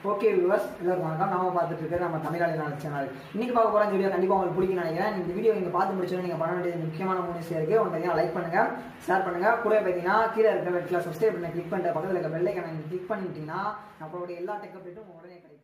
okay viewers எல்லாருக்கும் வணக்கம் நாம பார்த்துட்டு இருக்கிறது நம்ம தமிழாளி நாள் சேனல் இன்னைக்கு பார்க்க போகிற இந்த வீடியோ கண்டிப்பாக உங்களுக்கு பிடிக்கும்னு நினைக்கிறேன் இந்த வீடியோ நீங்கள் பார்த்து முடிச்சோன்னு நீங்கள் பண்ண வேண்டியது முக்கியமான மூணு விஷயம் இருக்குது ஒன்று பார்த்தீங்கன்னா லைக் பண்ணுங்க ஷேர் பண்ணுங்க கூட பார்த்தீங்கன்னா கீழே இருக்கிற ரெட்டில் சப்ஸ்கிரைப் பண்ண கிளிக் பண்ணிட்டு பக்கத்தில் இருக்க பெல் ஐக்கனை நீங்கள் கிளிக் பண்ணிட்டீங்கன்னா நம்மளுடைய எல்லா டெக் அப்டேட்டும் உடனே கிடைக்கும்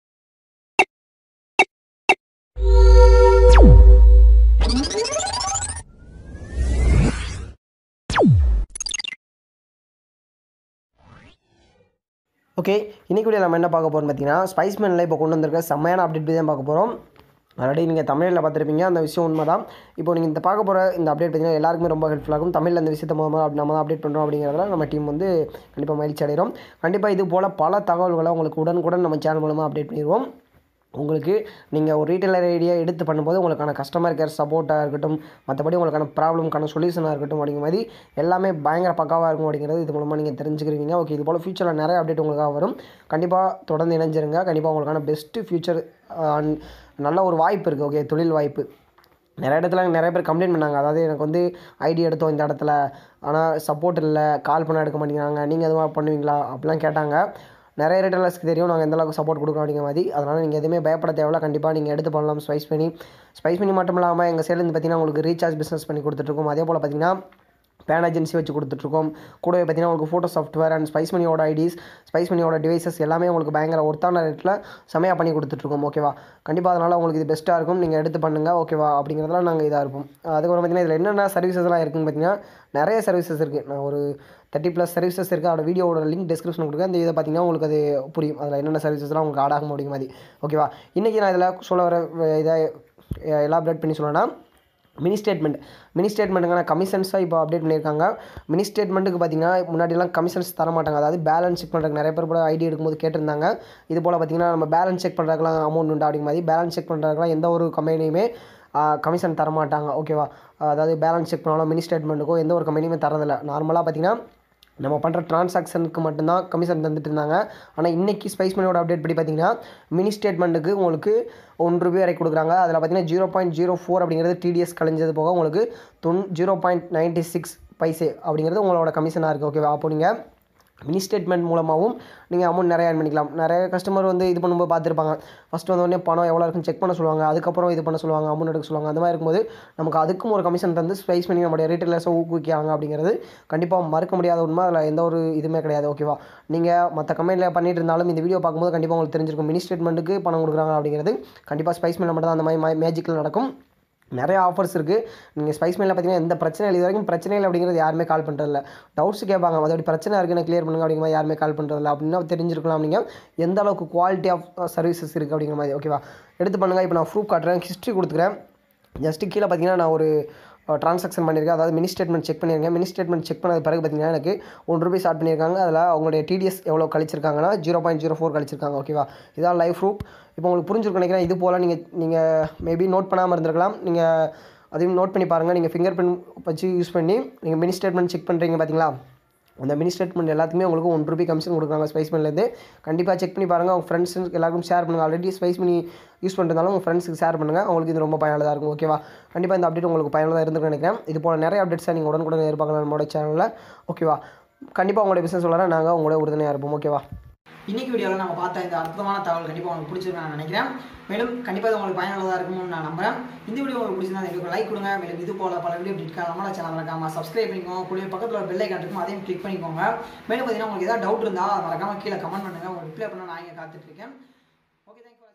ஓகே இன்னைக்கு வீடியோ நம்ம என்ன பார்க்க போகிறோம் பார்த்தீங்கன்னா ஸ்பைஸ்மேனில் இப்போ கொண்டு வந்திருக்க செம்மையான அப்டேட் தான் பார்க்க போகிறோம் ஆல்ரெடி நீங்கள் தமிழில் பார்த்துருப்பீங்க அந்த விஷயம் உண்மை தான் இப்போ நீங்கள் இந்த பார்க்க போகிற இந்த அப்டேட் பார்த்தீங்கன்னா எல்லாருக்குமே ரொம்ப ஹெல்ப்ஃபுல்லாக இருக்கும் தமிழில் இந்த விஷயத்தை மூலமாக நம்ம தான் அப்டேட் பண்ணுறோம் அப்படிங்கிறதுல நம்ம டீம் வந்து கண்டிப்பாக மகிழ்ச்சி அடைகிறோம் கண்டிப்பாக இது போல் பல தகவல்களை உங்களுக்கு உடனுக்குடன் நம்ம சேனல் மூலமாக அப்டேட் பண்ணிடுவோம் உங்களுக்கு நீங்கள் ஒரு ரீட்டைலர் ஐடியா எடுத்து பண்ணும்போது உங்களுக்கான கஸ்டமர் கேர் சப்போர்ட்டாக இருக்கட்டும் மற்றபடி உங்களுக்கான ப்ராப்ளம்க்கான சொல்யூஷனாக இருக்கட்டும் அப்படிங்கிற மாதிரி எல்லாமே பயங்கர பக்காவாக இருக்கும் அப்படிங்கிறது இது மூலமாக நீங்கள் தெரிஞ்சுக்கிறீங்க ஓகே இது போல் ஃபியூச்சரில் நிறைய அப்டேட் உங்களுக்காக வரும் கண்டிப்பாக தொடர்ந்து இணைஞ்சிருங்க கண்டிப்பாக உங்களுக்கான பெஸ்ட்டு ஃபியூச்சர் நல்ல ஒரு வாய்ப்பு இருக்குது ஓகே தொழில் வாய்ப்பு நிறைய இடத்துல நிறைய பேர் கம்ப்ளைண்ட் பண்ணாங்க அதாவது எனக்கு வந்து ஐடி எடுத்தோம் இந்த இடத்துல ஆனால் சப்போர்ட் இல்லை கால் பண்ண எடுக்க மாட்டேங்கிறாங்க நீங்கள் எதுவும் பண்ணுவீங்களா அப்படிலாம் கேட்டாங்க நிறைய ரிட்டர்லர்ஸ்க்கு தெரியும் நாங்கள் எந்த அளவுக்கு சப்போர்ட் கொடுக்குறோம் அப்படிங்கிற மாதிரி அதனால் நீங்கள் எதுவுமே பயப்பட தேவையில்ல கண்டிப்பாக நீங்கள் எடுத்து பண்ணலாம் ஸ்பைஸ் பண்ணி ஸ்பைஸ் பண்ணி மட்டும் இல்லாமல் எங்கள் சைட்லேருந்து பார்த்தீங்கன்னா உங்களுக்கு ரீசார்ஜ் பிஸ்னஸ் பண்ணி கொடுத்துட்ருக்கோம் அதே போல் பார்த்தீங்கன்னா பேன் ஏஜென்சி வச்சு கொடுத்துட்ருக்கோம் கூடவே பார்த்தீங்கன்னா உங்களுக்கு ஃபோட்டோ சாஃப்ட்வேர் அண்ட் ஸ்பைஸ் மணியோட ஐடிஸ் ஸ்பைஸ் மணியோட டிவைசஸ் எல்லாமே உங்களுக்கு பயங்கர ஒர்த்தான ரேட்டில் செமையாக பண்ணி கொடுத்துட்ருக்கோம் ஓகேவா கண்டிப்பாக அதனால் உங்களுக்கு இது பெஸ்ட்டாக இருக்கும் நீங்கள் எடுத்து பண்ணுங்கள் ஓகேவா அப்படிங்கிறதுலாம் நாங்கள் இதாக இருப்போம் அதுக்கப்புறம் பார்த்தீங்கன்னா இதில் என்னென்ன சர்வீசஸ்லாம் இருக்குன்னு பார்த்தீங்கன்னா நிறைய சர்வீசஸ் இருக்குது நான் ஒரு தேர்ட்டி ப்ளஸ் சர்வீசஸ் இருக்குது அதோட வீடியோட லிங்க் டிஸ்கிரிப்ஷன் கொடுக்குறேன் இந்த இதை பார்த்தீங்கன்னா உங்களுக்கு அது புரியும் அதில் என்னென்ன சர்வீசஸ்லாம் உங்களுக்கு ஆட் ஆகும் அப்படிங்கிற மாதிரி ஓகேவா இன்றைக்கி நான் இதில் சொல்ல வர இதை எலாபரேட் பண்ணி சொல்லணும்னா மினி ஸ்டேட்மெண்ட் மினி ஸ்டேட்மெண்ட்டுக்கான கமிஷன்ஸாக இப்போ அப்டேட் பண்ணியிருக்காங்க மினி ஸ்டேட்மெண்ட்டுக்கு பார்த்தீங்கன்னா முன்னாடிலாம் கமிஷன்ஸ் தர மாட்டாங்க அதாவது பேலன்ஸ் செக் பண்ணுறதுக்கு நிறைய பேர் கூட ஐடி எடுக்கும்போது கேட்டிருந்தாங்க இது போல் பார்த்தீங்கன்னா நம்ம பேலன்ஸ் செக் பண்ணுறதுக்குலாம் அமௌண்ட் உண்டு அப்படிங்கிற மாதிரி பேலன்ஸ் செக் பண்ணுறதுக்குலாம் எந்த ஒரு கம்பெனியுமே கமிஷன் தர மாட்டாங்க ஓகேவா அதாவது பேலன்ஸ் செக் பண்ணாலும் மினி ஸ்டேட்மெண்ட்டுக்கோ எந்த ஒரு கம்பெனியுமே தரதில்லை நார்மலாக பார்த்தீங்கன்னா நம்ம பண்ணுற ட்ரான்சாக்ஷனுக்கு மட்டும்தான் கமிஷன் தந்துட்டு இருந்தாங்க ஆனால் இன்றைக்கி ஸ்பைஸ் மணியோட அப்டேட் படி பார்த்தீங்கன்னா மினி ஸ்டேட்மெண்ட்டுக்கு உங்களுக்கு ஒன்று ரூபாய் வரை கொடுக்குறாங்க அதில் பார்த்தீங்கன்னா ஜீரோ பாயிண்ட் ஜீரோ ஃபோர் அப்படிங்கிறது டிடிஎஸ் கழிஞ்சது போக உங்களுக்கு தொன் zero point ninety six paise அப்படிங்கிறது உங்களோட கமிஷனாக இருக்குது ஓகேவா அப்போ நீங்கள் மினி ஸ்டேட்மெண்ட் மூலமாகவும் நீங்கள் அமௌண்ட் நிறையா ஏர்ன் பண்ணிக்கலாம் நிறைய கஸ்டமர் வந்து இது பண்ணும்போது பார்த்துருப்பாங்க ஃபஸ்ட்டு வந்த உடனே பணம் எவ்வளோ இருக்குன்னு செக் பண்ண சொல்லுவாங்க அதுக்கப்புறம் இது பண்ண சொல்லுவாங்க அமௌண்ட் எடுக்க சொல்லுவாங்க அந்த மாதிரி இருக்கும்போது நமக்கு அதுக்கும் ஒரு கமிஷன் தந்து ஸ்பைஸ் பண்ணி நம்மளுடைய ரீட்டைலர்ஸை ஊக்குவிக்கிறாங்க அப்படிங்கிறது கண்டிப்பாக மறுக்க முடியாத உண்மை அதில் எந்த ஒரு இதுவுமே கிடையாது ஓகேவா நீங்கள் மற்ற கம்பெனியில் பண்ணிட்டு இருந்தாலும் இந்த வீடியோ பார்க்கும்போது கண்டிப்பாக உங்களுக்கு தெரிஞ்சிருக்கும் மினி ஸ்டேட்மெண்ட்டுக்கு பணம் கொடுக்குறாங்க அப்படிங்கிறது கண்டிப்பாக ஸ்பைஸ் மேலே மட்டும் தான் அந்த மாதிரி மேஜிக்கில் நடக்கும் நிறைய ஆஃபர்ஸ் இருக்குது நீங்கள் ஸ்பைஸ் மெயிலில் பார்த்தீங்கன்னா எந்த பிரச்சனை இல்லை இது வரைக்கும் பிரச்சனை இல்லை அப்படிங்கிறது யாருமே கால் பண்ணுறதில்ல டவுட்ஸ் கேட்பாங்க அதோட பிரச்சனை இருக்குன்னு கிளியர் பண்ணுங்க அப்படிங்கிற மாதிரி யாருமே கால் பண்ணுறதில்ல அப்படின்னா தெரிஞ்சிருக்கலாம் நீங்கள் எந்த அளவுக்கு குவாலிட்டி ஆஃப் சர்வீசஸ் இருக்குது அப்படிங்கிற மாதிரி ஓகேவா எடுத்து பண்ணுங்கள் இப்போ நான் ப்ரூஃப் காட்டுறேன் ஹிஸ்ட்ரி கொடுத்துக்கிறேன் ஜஸ்ட்டு கீழே பார்த்தீங்கன்னா நான் ஒரு ட்ரான்சாக்ஷன் பண்ணியிருக்கேன் அதாவது மினி ஸ்டேட்மெண்ட் செக் பண்ணியிருக்கேன் மினி ஸ்டேட்மெண்ட் செக் பண்ணது பிறகு பார்த்தீங்கன்னா எனக்கு ஒன் ருபீஸ் ஆட் பண்ணியிருக்காங்க அதில் அவங்களுடைய டிடிஎஸ் எவ்வளோ கழிச்சிருக்காங்கன்னா ஜீரோ பாயிண்ட் ஜீரோ ஃபோர் கழிச்சிருக்காங்க ஓகேவா இதான் லைவ் ப்ரூஃப் இப்போ உங்களுக்கு புரிஞ்சிருக்கும் நினைக்கிறேன் இது போல் நீங்கள் நீங்கள் மேபி நோட் பண்ணாமல் இருந்திருக்கலாம் நீங்கள் அதையும் நோட் பண்ணி பாருங்கள் நீங்கள் ஃபிங்கர் பிரிண்ட் வச்சு யூஸ் பண்ணி நீங்கள் மினி ஸ்டேட்மெண்ட் செக் பண்ணுறீங்க பார்த்தீங்களா அந்த மினி ஸ்டேட்மெண்ட் எல்லாத்துக்குமே உங்களுக்கு ஒன் ருபி கமிஷன் கொடுக்குறாங்க ஸ்பைஸ் பண்ணிலேருந்து கண்டிப்பாக செக் பண்ணி பாருங்கள் உங்கள் ஃப்ரெண்ட்ஸ் எல்லாருக்கும் ஷேர் பண்ணுங்கள் ஆல்ரெடி ஸ்பைஸ் பண்ணி யூஸ் பண்ணுறதாலும் உங்கள் ஃப்ரெண்ட்ஸுக்கு ஷேர் பண்ணுங்கள் அவங்களுக்கு இது ரொம்ப பயனுள்ளதாக இருக்கும் ஓகேவா கண்டிப்பாக இந்த அப்டேட் உங்களுக்கு பயனுள்ளதாக இருந்துன்னு நினைக்கிறேன் இது போல் நிறைய அப்டேட்ஸாக நீங்கள் உடனுக்குடன் எதிர்பார்க்கலாம் நம்மளோட சேனலில் ஓகேவா கண்டிப்பாக உங்களுடைய பிஸ்னஸ் வளர நாங்கள் உங்களோட உறுதுணையாக இருப்போம் ஓகேவா இன்னைக்கு வீடியோவில் நம்ம பார்த்த இந்த அற்புதமான தகவல் கண்டிப்பாக உங்களுக்கு பிடிச்சிருக்கும் நான் நினைக்கிறேன் மேலும் கண்டிப்பாக இது உங்களுக்கு பயனுள்ளதாக இருக்கும்னு நான் நம்புறேன் இந்த வீடியோ உங்களுக்கு பிடிச்சிருந்தா எங்களுக்கு லைக் கொடுங்க மேலும் இது போல பல வீடியோ அப்டேட் நம்மளோட சேனல் மறக்காம சப்ஸ்கிரைப் பண்ணிக்கோங்க கூட பக்கத்தில் ஒரு பெல் ஐக்கான் இருக்கும் அதையும் கிளிக் பண்ணிக்கோங்க மேலும் பார்த்தீங்கன்னா உங்களுக்கு ஏதாவது டவுட் இருந்தால் மறக்காம கீழே கமெண்ட் பண்ணுங்கள் உங்களுக்கு ரிப்ளை பண்ண நான் இங்கே காத்துட்ருக்கேன் ஓகே தேங்க்யூ